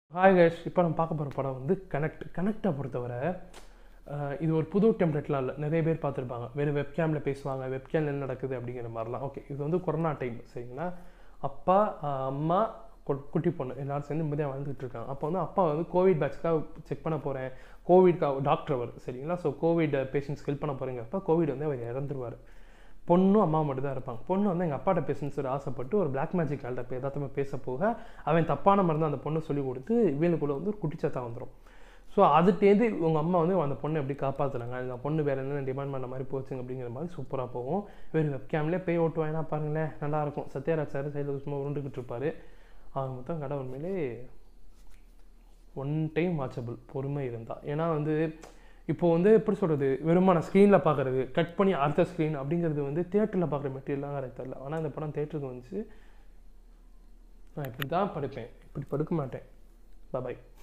hi guys இப்போ நம்ம பார்க்க போகிற படம் வந்து கனெக்ட் கனெக்டை பொறுத்தவரை அஹ், இது ஒரு புது டெம்ப்ளேட்லாம் இல்லை நிறைய பேர் பார்த்துருப்பாங்க வெறும் வெப்கேமில் பேசுவாங்க வெப்கேமில் என்ன நடக்குது அப்படிங்கிற மாதிரிலாம் ஓகே இது வந்து கொரோனா டைம் சரிங்களா அப்பா அஹ், அம்மா கு- குட்டி பொண்ணு எல்லாரும் சேர்ந்து நிம்மதியாக வாழ்ந்துட்டு இருக்காங்க அப்போ வந்து அப்பா வந்து கோவிட் பேட்ச்க்காக செக் பண்ண போகிறேன் கோவிட்காக டாக்டர் அவர் சரிங்களா ஸோ கோவிட் பேஷண்ட்ஸ்க்கு ஹெல்ப் பண்ண போகிறீங்கிறப்ப கோவிட் வந்து அவர் இறந்துருவார் பொண்ணும் அம்மா மட்டும் தான் இருப்பாங்க பொண்ணு வந்து எங்கள் அப்பாட்ட பேசணும்னு சொல்லி ஆசைப்பட்டு ஒரு பிளாக் மேஜிக் ஆள்கிட்ட எதார்த்தமாக பேச போக அவன் தப்பான மருந்து அந்த பொண்ணு சொல்லி கொடுத்து இவனுக்குள்ள வந்து ஒரு குட்டிச்சாத்தா வந்துடும் ஸோ அதுட்டேந்து உங்கள் அம்மா வந்து அந்த பொண்ணை எப்படி காப்பாற்றுறாங்க அந்த பொண்ணு வேறு என்ன டிமாண்ட் பண்ண மாதிரி போச்சுங்க அப்படிங்கிற மாதிரி சூப்பராக போகும் வெறும் வெப்கேம்லேயே பேய் ஓட்டுவாங்கன்னா பாருங்களேன் நல்லாயிருக்கும் சத்யராஜ் சார் சைடில் சும்மா உருண்டுக்கிட்டு இருப்பார் அவங்க மொத்தம் கடை உண்மையிலே ஒன் டைம் வாட்சபிள் பொறுமை இருந்தால் ஏன்னா வந்து இப்போ வந்து எப்படி சொல்கிறது வெறுமான ஸ்க்ரீனில் பார்க்குறது கட் பண்ணி அடுத்த ஸ்க்ரீன் அப்படிங்கிறது வந்து தேட்டரில் பார்க்குற மெட்டீரியலாக எனக்கு தெரியல ஆனால் இந்த படம் தேட்டருக்கு வந்துச்சு நான் இப்படி தான் படுப்பேன் இப்படி படுக்க மாட்டேன் பாய்